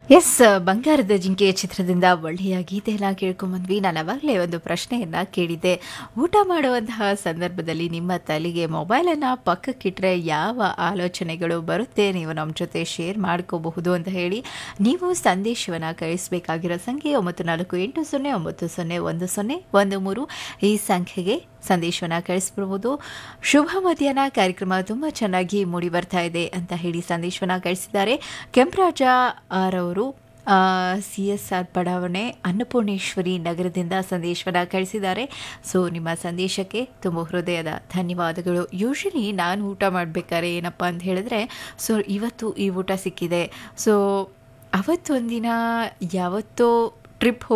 S ಬಂಗಾರದ ಜಿಂಕೆಯ ಚಿತ್ರದಿಂದ ಒಳ್ಳೆಯ ಗೀತೆಯನ್ನ ಕೇಳ್ಕೊಂಬಂದ್ವಿ ನಾನು ಅವಾಗಲೇ ಒಂದು ಪ್ರಶ್ನೆಯನ್ನ ಕೇಳಿದ್ದೆ ಊಟ ಮಾಡುವಂತಹ ಸಂದರ್ಭದಲ್ಲಿ ನಿಮ್ಮ ತಲೆಗೆ ಮೊಬೈಲನ್ನು ಪಕ್ಕಕ್ಕಿಟ್ರೆ ಯಾವ ಆಲೋಚನೆಗಳು ಬರುತ್ತೆ ನೀವು ನಮ್ಮ ಜೊತೆ ಶೇರ್ ಮಾಡ್ಕೋಬಹುದು ಅಂತ ಹೇಳಿ ನೀವು ಸಂದೇಶವನ್ನು ಕಳಿಸಬೇಕಾಗಿರೋ ಸಂಖ್ಯೆ ಒಂಬತ್ತು ನಾಲ್ಕು ಎಂಟು ಸೊನ್ನೆ ಒಂಬತ್ತು ಸೊನ್ನೆ ಒಂದು ಸೊನ್ನೆ ಒಂದು ಮೂರು ಈ ಸಂಖ್ಯೆಗೆ ಸಂದೇಶವನ್ನು ಕಳಿಸ್ಬಿಡ್ಬೋದು ಶುಭ ಮಧ್ಯಾಹ್ನ ಕಾರ್ಯಕ್ರಮ ತುಂಬ ಚೆನ್ನಾಗಿ ಮೂಡಿ ಬರ್ತಾ ಇದೆ ಅಂತ ಹೇಳಿ ಸಂದೇಶವನ್ನು ಕಳಿಸಿದ್ದಾರೆ ಕೆಂಪರಾಜ ಆರವರು ಸಿ ಎಸ್ ಆರ್ ಬಡಾವಣೆ ಅನ್ನಪೂರ್ಣೇಶ್ವರಿ ನಗರದಿಂದ ಸಂದೇಶವನ್ನು ಕಳಿಸಿದ್ದಾರೆ ಸೊ ನಿಮ್ಮ ಸಂದೇಶಕ್ಕೆ ತುಂಬ ಹೃದಯದ ಧನ್ಯವಾದಗಳು ಯೂಶಲಿ ನಾನು ಊಟ ಮಾಡಬೇಕಾದ್ರೆ ಏನಪ್ಪ ಅಂತ ಹೇಳಿದ್ರೆ ಸೊ ಇವತ್ತು ಈ ಊಟ ಸಿಕ್ಕಿದೆ ಸೊ ಅವತ್ತೊಂದಿನ ಯಾವತ್ತೋ ಟ್ರಿಪ್